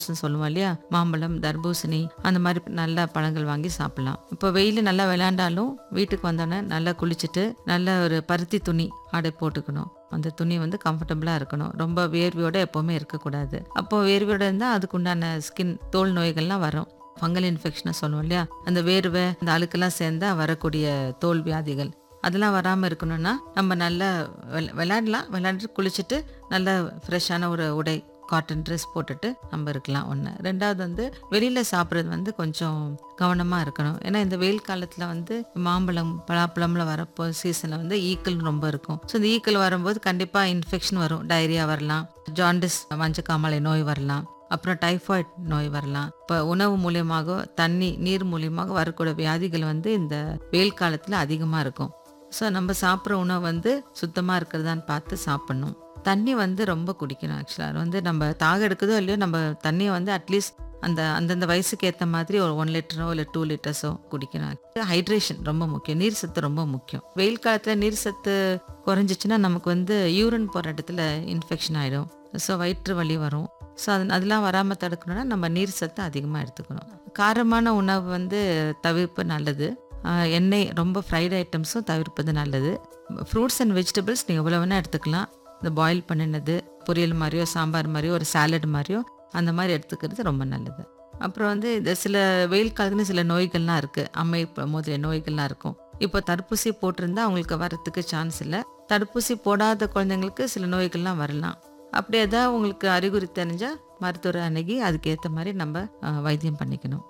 சொல்லுவோம் இல்லையா மாம்பழம் தர்பூசணி அந்த மாதிரி நல்ல பழங்கள் வாங்கி சாப்பிடலாம் இப்போ வெயில் நல்லா விளையாண்டாலும் வீட்டுக்கு வந்தோடனே நல்லா குளிச்சுட்டு நல்ல ஒரு பருத்தி துணி ஆடை போட்டுக்கணும் அந்த துணி வந்து கம்ஃபர்டபுளாக இருக்கணும் ரொம்ப வேர்வையோட எப்போவுமே இருக்கக்கூடாது அப்போ வேர்வையோட இருந்தால் அதுக்குண்டான ஸ்கின் தோல் நோய்கள்லாம் வரும் ஃபங்கல் இன்ஃபெக்ஷனை சொல்லுவோம் இல்லையா அந்த வேர்வை அந்த அழுக்கெல்லாம் சேர்ந்தா வரக்கூடிய தோல் வியாதிகள் அதெல்லாம் வராமல் இருக்கணும்னா நம்ம நல்லா விள- விளையாடலாம் விளையாண்டுட்டு குளிச்சுட்டு நல்ல ஃப்ரெஷ்ஷான ஒரு உடை காட்டன் ட்ரெஸ் போட்டுட்டு நம்ம இருக்கலாம் ஒன்று ரெண்டாவது வந்து வெளியில் சாப்பிட்றது வந்து கொஞ்சம் கவனமாக இருக்கணும் ஏன்னா இந்த வெயில் காலத்தில் வந்து மாம்பழம் பலாப்பழம்ல வரப்போ சீசனில் வந்து ஈக்கள் ரொம்ப இருக்கும் ஸோ இந்த ஈக்கள் வரும்போது கண்டிப்பாக இன்ஃபெக்ஷன் வரும் டயரியா வரலாம் ஜாண்டிஸ் மஞ்சக்காமலை நோய் வரலாம் அப்புறம் டைஃபாய்டு நோய் வரலாம் இப்போ உணவு மூலியமாக தண்ணி நீர் மூலியமாக வரக்கூடிய வியாதிகள் வந்து இந்த வெயில் காலத்தில் அதிகமாக இருக்கும் ஸோ நம்ம சாப்பிட்ற உணவு வந்து சுத்தமாக இருக்கிறதான்னு பார்த்து சாப்பிடணும் தண்ணி வந்து ரொம்ப குடிக்கணும் ஆக்சுவலாக வந்து நம்ம தாக எடுக்குதோ இல்லையோ நம்ம தண்ணியை வந்து அட்லீஸ்ட் அந்த அந்தந்த வயசுக்கு ஏற்ற மாதிரி ஒரு ஒன் லிட்டரோ இல்லை டூ லிட்டர்ஸோ குடிக்கணும் ஹைட்ரேஷன் ரொம்ப முக்கியம் நீர் சத்து ரொம்ப முக்கியம் வெயில் காலத்தில் நீர் சத்து குறைஞ்சிச்சுன்னா நமக்கு வந்து யூரின் போகிற இடத்துல இன்ஃபெக்ஷன் ஆகிடும் ஸோ வயிற்று வலி வரும் ஸோ அது அதெல்லாம் வராமல் தடுக்கணும்னா நம்ம நீர் சத்து அதிகமாக எடுத்துக்கணும் காரமான உணவு வந்து தவிர்ப்பு நல்லது ஆஹ் எண்ணெய் ரொம்ப ஃப்ரைட் ஐட்டம்ஸும் தவிர்ப்பது நல்லது ஃப்ரூட்ஸ் அண்ட் வெஜிடபிள்ஸ் நீங்கள் எவ்வளோ வேணால் எடுத்துக்கலாம் இந்த பாயில் பண்ணினது பொரியல் மாதிரியோ சாம்பார் மாதிரியோ ஒரு சாலட் மாதிரியோ அந்த மாதிரி எடுத்துக்கிறது ரொம்ப நல்லது அப்புறம் வந்து இந்த சில வெயில் காலத்துல சில நோய்கள்லாம் இருக்குது அம்மை ப- முதலிய நோய்கள்லாம் இருக்கும் இப்போ தடுப்பூசி போட்டிருந்தா அவங்களுக்கு வரத்துக்கு சான்ஸ் இல்லை தடுப்பூசி போடாத குழந்தைங்களுக்கு சில நோய்கள்லாம் வரலாம் அப்படி ஏதாவது உங்களுக்கு அறிகுறி தெரிஞ்சால் மருத்துவரை அணுகி அதுக்கேற்ற மாதிரி நம்ம ஆஹ், வைத்தியம் பண்ணிக்கணும்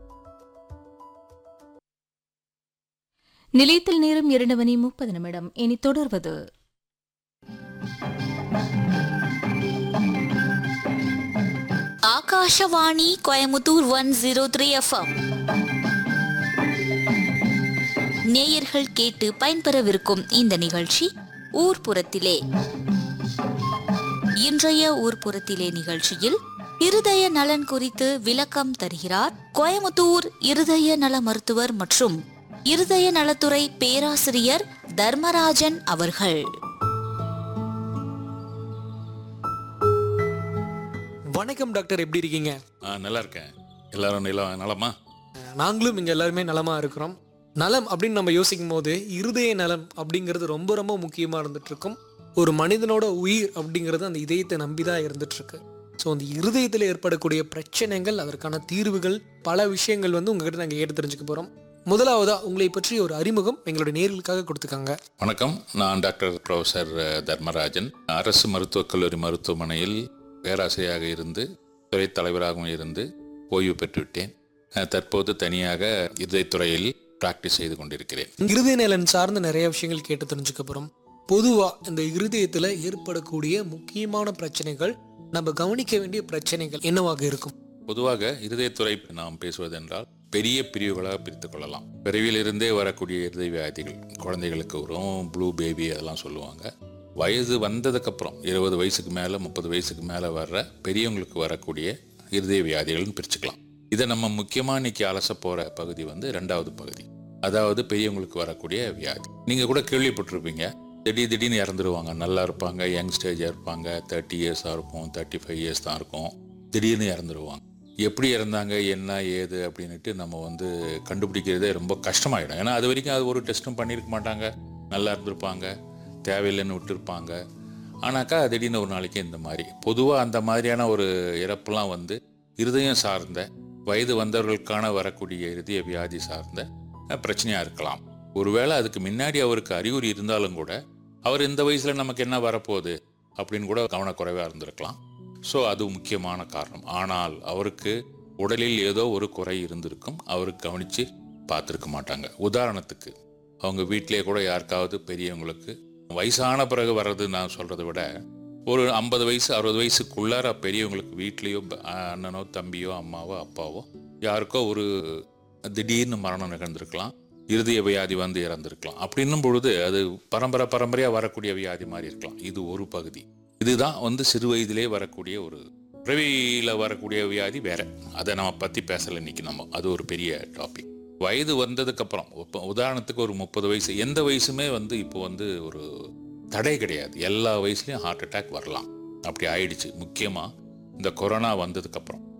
நிலையத்தில் நேரம் இரண்டு மணி முப்பது நிமிடம் இனி தொடர்வது Akashvani Coimbatore one zero three FM நேயர்கள் கேட்டு பயன்பெறவிருக்கும் இந்த நிகழ்ச்சி ஊர்ப்புறத்திலே இன்றைய ஊர்ப்புறத்திலே நிகழ்ச்சியில் இருதய நலன் குறித்து விளக்கம் தருகிறார் கோயமுத்தூர் இருதய நல மருத்துவர் மற்றும் இருதய நலத்துறை பேராசிரியர் தர்மராஜன் அவர்கள் வணக்கம் டாக்டர் எப்படி இருக்கீங்க ஆ நல்லா இருக்கேன் எல்லாரும் நில நலமா நாங்களும் இங்கே எல்லாருமே நலமாக இருக்கிறோம் நலம் அப்படின்னு நம்ம யோசிக்கும் போது இருதய நலம் அப்படிங்கிறது ரொம்ப ரொம்ப முக்கியமாக இருந்துட்டு இருக்கும் ஒரு மனிதனோட உயிர் அப்படிங்கிறது அந்த இதயத்தை நம்பி தான் இருந்துட்டு இருக்கு ஸோ அந்த இருதயத்தில் ஏற்படக்கூடிய பிரச்சனைகள் அதற்கான தீர்வுகள் பல விஷயங்கள் வந்து உங்ககிட்ட நாங்கள் கேட்டு தெரிஞ்சுக்க போகிறோம் முதலாவதா உங்களை பற்றி ஒரு அறிமுகம் எங்களுடைய நேர்களுக்காக கொடுத்துக்காங்க வணக்கம் நான் டாக்டர் ப்ரொஃபசர் தர்மராஜன் அரசு மருத்துவக் கல்லூரி மருத்துவமனையில் பேராசிரியராக இருந்து துறை தலைவராகவும் இருந்து ஓய்வு பெற்றுவிட்டேன் அஹ், தற்போது தனியாக இருதயத்துறையில் பிராக்டிஸ் செய்து கொண்டிருக்கிறேன் இருதய நலன் சார்ந்த நிறைய விஷயங்கள் கேட்டு தெரிஞ்சுக்க போகிறோம் பொதுவாக இந்த இருதயத்தில் ஏற்படக்கூடிய முக்கியமான பிரச்சனைகள் நம்ம கவனிக்க வேண்டிய பிரச்சனைகள் என்னவாக இருக்கும் பொதுவாக இருதயத்துறை நாம் பேசுவதென்றால் பெரிய பிரிவுகளாக பிரித்து கொள்ளலாம் பிறவியில் இருந்தே வரக்கூடிய இருதய வியாதிகள் குழந்தைகளுக்கு வரும் ப்ளூ பேபி அதெல்லாம் சொல்லுவாங்க வயது வந்ததுக்கப்புறம் இருபது வயசுக்கு மேலே முப்பது வயசுக்கு மேலே வர்ற பெரியவங்களுக்கு வரக்கூடிய இருதய வியாதிகள்னு பிரிச்சுக்கலாம் இதை நம்ம முக்கியமாக இன்னைக்கு அலச போகிற பகுதி வந்து ரெண்டாவது பகுதி அதாவது பெரியவங்களுக்கு வரக்கூடிய வியாதி நீங்கள் கூட கேள்விப்பட்டிருப்பீங்க திடீர் திடீர்னு இறந்துருவாங்க நல்லா இருப்பாங்க யங் ஸ்டேஜாக இருப்பாங்க தேர்ட்டி இயர்ஸாக இருக்கும் தேர்ட்டி ஃபைவ் இயர்ஸ் தான் இருக்கும் திடீர்னு இறந்துருவாங்க எப்படி இறந்தாங்க என்ன ஏது அப்படின்ட்டு நம்ம வந்து கண்டுபிடிக்கிறதே ரொம்ப கஷ்டமாயிடும் ஏன்னா அது வரைக்கும் அது ஒரு டெஸ்ட்டும் பண்ணியிருக்க மாட்டாங்க நல்லா இருந்திருப்பாங்க தேவையில்லைன்னு விட்டுருப்பாங்க ஆனாக்கா திடீர்னு ஒரு நாளைக்கு இந்த மாதிரி பொதுவாக அந்த மாதிரியான ஒரு இறப்புலாம் வந்து இருதயம் சார்ந்த வயது வந்தவர்களுக்கான வரக்கூடிய இருதய வியாதி சார்ந்த அஹ், பிரச்சனையா இருக்கலாம் ஒருவேளை அதுக்கு முன்னாடி அவருக்கு அறிகுறி இருந்தாலும் கூட அவர் இந்த வயசுல நமக்கு என்ன வரப்போகுது அப்படின்னு கூட கவனக்குறைவாக இருந்திருக்கலாம் ஸோ அது முக்கியமான காரணம் ஆனால் அவருக்கு உடலில் ஏதோ ஒரு குறை இருந்திருக்கும் அவருக்கு கவனித்து பார்த்துருக்க மாட்டாங்க உதாரணத்துக்கு அவங்க வீட்டிலேயே கூட யாருக்காவது பெரியவங்களுக்கு வயசான பிறகு வர்றது நான் சொல்கிறத விட ஒரு ஐம்பது வயசு அறுபது வயசுக்குள்ளார பெரியவங்களுக்கு வீட்லேயோ ப- அண்ணனோ தம்பியோ அம்மாவோ அப்பாவோ யாருக்கோ ஒரு திடீர்னு மரணம் நிகழ்ந்திருக்கலாம் இருதய வியாதி வந்து இறந்திருக்கலாம் அப்படின்னும் பொழுது அது பரம்பரை பரம்பரையாக வரக்கூடிய வியாதி மாதிரி இருக்கலாம் இது ஒரு பகுதி இதுதான் வந்து சிறு வயதிலே வரக்கூடிய ஒரு பிறவியில் வரக்கூடிய வியாதி வேற அதை நம்ம பற்றி பேசலை இன்னைக்கு நம்ம அது ஒரு பெரிய டாபிக் வயது வந்ததுக்கப்புறம் இப்போ உதாரணத்துக்கு ஒரு முப்பது வயசு எந்த வயசுமே வந்து இப்போ வந்து ஒரு தடை கிடையாது எல்லா வயசுலையும் ஹார்ட் அட்டாக் வரலாம் அப்படி ஆயிடுச்சு முக்கியமாக இந்த கொரோனா வந்ததுக்கப்புறம்